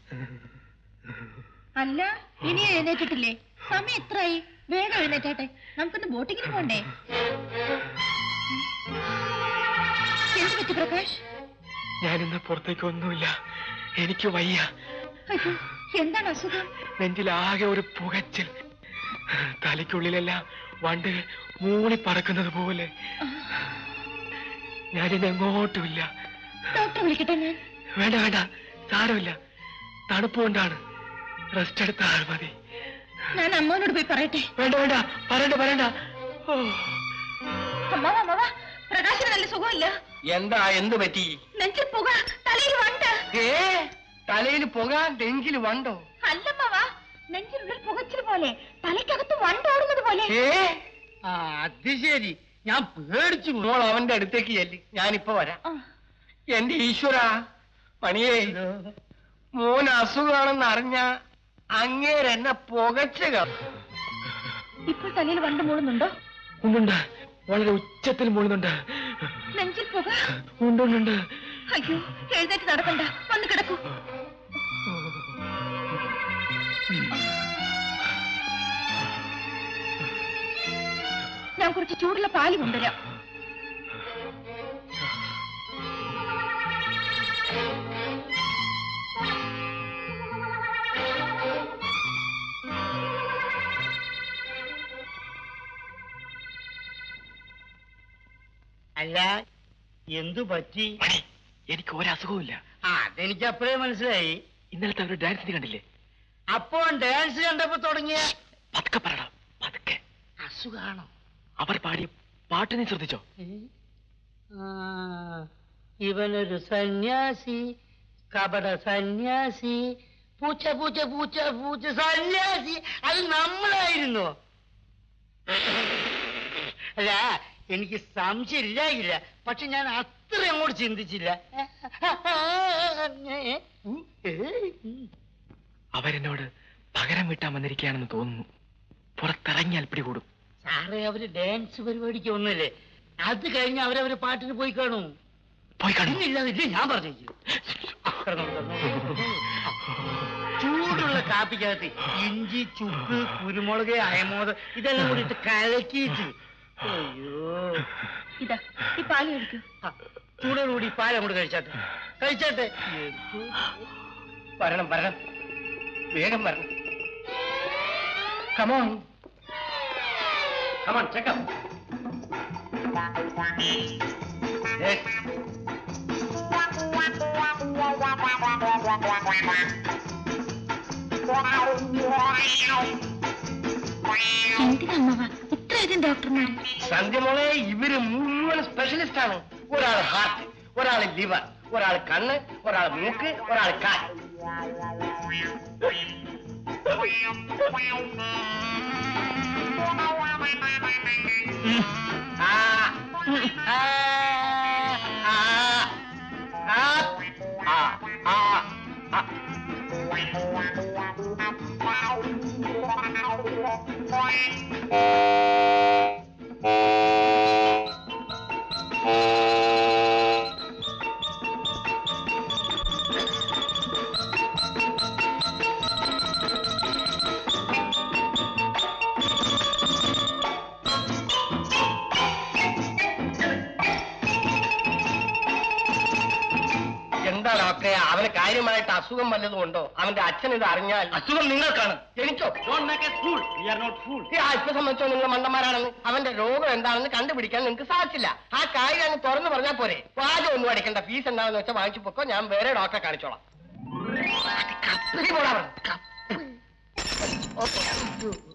അല്ല ഇനി എഴുന്നേറ്റിട്ടില്ലേ സമയം എത്രയായി വേഗം എഴുന്നേറ്റാട്ടെ നമുക്കൊന്ന് ബോട്ടിങ്ങിന് പോണ്ടേ എന്ത് പറ്റി പ്രകാശ് ഞാനിന്ന് പുറത്തേക്ക് ഒന്നുമില്ല എനിക്ക് വയ്യ അയ്യോ എന്താണ് അസുഖം നെഞ്ചിലാകെ ഒരു പുകച്ചിൽ തലയ്ക്കുള്ളിലെല്ലാം വണ്ട് മൂളി പറക്കുന്നത് പോലെ ഞാനിന്ന് എങ്ങോട്ടുമില്ല ഡോക്ടറെ വിളിക്കട്ടെ ഞാൻ വേണ്ട വേണ്ട സാരമില്ല തണുപ്പ് കൊണ്ടാണ് റെസ്റ്റ് എടുത്താൽ മതി ഞാൻ അമ്മോനോട് പോയി പറയട്ടെ വേണ്ട വേണ്ട പറയണ്ട പറയണ്ട ഓ അമ്മാവ അമ്മാവ പ്രകാശിന് നല്ല സുഖമില്ല എന്താ എന്ത് പറ്റി നെഞ്ചിൽ പുക തലയിൽ വണ്ട് ഏ തലയിൽ പുക നെഞ്ചിൽ വണ്ടോ അല്ലമ്മാവ നെഞ്ചിനുള്ളിൽ പുകച്ചിൽ പോലെ തലയ്ക്കകത്ത് വണ്ടോടുന്നത് പോലെ ഏ ആ അത് ശരി ഞാൻ പേടിച്ചു മോൾ അവന്റെ അടുത്തേക്ക് ചെല്ലി ഞാനിപ്പോ വരാം ആ, എന്റെ ഈശ്വര പണിയേ മോൻ അസുഖമാണെന്ന് അറിഞ്ഞ അങ്ങേരെന്നെ പുകച്ച ഇപ്പോൾ തലയിൽ വണ്ട് മൂളുന്നുണ്ടോ ഉണ്ടുണ്ട് വളരെ ഉച്ചത്തിൽ മൂളുന്നുണ്ട് നെഞ്ചിൽ പുക ഉണ്ടുണ്ടുണ്ട് അയ്യോ എഴുന്നേറ്റ് നടക്കണ്ട വന്ന് കിടക്കൂ ഞാൻ കുറച്ച് ചൂടുള്ള പാല് കൊണ്ടുവരാം അല്ല എന്തു പറ്റി മണി എനിക്ക് ഒരസുഖവുമില്ല ആ അതെനിക്ക് അപ്പോഴേ മനസ്സിലായി ഇന്നലത്തെ ഒരു ഡാൻസിന് കണ്ടില്ലേ അപ്പോ ഡാൻസ് കണ്ടപ്പോ തുടങ്ങിയ പതുക്കെ പറയടാ പതുക്കെ അസുഖാണോ അവർ പാടിയ പാട്ട് നീ ശ്രദ്ധിച്ചോ ആ, ഇവനൊരു സന്യാസി കപട സന്യാസി പൂച്ച പൂച്ച പൂച്ച പൂച്ച സന്യാസി അത് നമ്മളായിരുന്നു അല്ല എനിക്ക് സംശയമില്ലായില്ല പക്ഷെ ഞാൻ അത്ര അങ്ങോട്ട് ചിന്തിച്ചില്ല അവരെന്നോട് പകരം വീട്ടാൻ വന്നിരിക്കുകയാണെന്ന് തോന്നുന്നു പുറത്തിറങ്ങിയാൽ പിടികൂടും സാറേ അവര് ഡാൻസ് പരിപാടിക്ക് ഒന്നല്ലേ അത് കഴിഞ്ഞ് അവരവര് പാട്ടിന് പോയി കാണും പോയി കാണും ഇല്ല ഇല്ല ഞാൻ പറഞ്ഞു ചൂടുള്ള കാപ്പിക്കകത്ത് ഇഞ്ചി ചുക്ക് കുരുമുളക് അയമോദ് ഇതെല്ലാം കൂടി ഇട്ട് കലക്കിയിട്ട് അയ്യോ ഇതാ ഈ പാല് കഴിക്കൂ ആ, ചൂടോടുകൂടി പാൽ അങ്ങോട്ട് കഴിച്ചാട്ടെ കഴിച്ചാട്ടെ വരണം വരണം വേഗം വരണം കമോൺ കമോൺ ചെക്കം എന്തിനാ അമ്മാവ ഇത്രയധികം ഡോക്ടർമാർ സന്ധ്യമോളെ ഇവര് മുഴുവൻ സ്പെഷ്യലിസ്റ്റ് ആണ് ഒരാൾ ഹാർട്ട് ഒരാൾ ലിവർ ഒരാൾ കണ്ണ് ഒരാൾ മൂക്ക് ഒരാൾ കാൽ ആ, ആ, ആ, ആ, ആ, ആ, ആ. എന്താ ഡോക്ടറെ അവന് കാര്യമായിട്ട് അസുഖം വല്ലതും ഉണ്ടോ അവന്റെ അച്ഛൻ ഇത് അറിഞ്ഞാൽ അസുഖം നിങ്ങൾക്കാണ് എനിക്കോ ഈ ആഴ്ച സംബന്ധിച്ചോ നിങ്ങൾ മണ്ടന്മാരാണെന്ന് അവന്റെ രോഗം എന്താണെന്ന് കണ്ടുപിടിക്കാൻ നിങ്ങൾക്ക് സാധിച്ചില്ല ആ കാര്യം അങ്ങ് തുറന്നു പറഞ്ഞാൽ പോരെ വാചം ഒന്നും അടിക്കണ്ട ഫീസ് എന്താണെന്ന് വെച്ചാൽ വാങ്ങിച്ചു പൊക്കോ ഞാൻ വേറെ ഡോക്ടറെ കാണിച്ചോളാം അത് കപ്പലി പോടാ അവിടെ. കപ്പ- ഓ, ഓ, ഓ.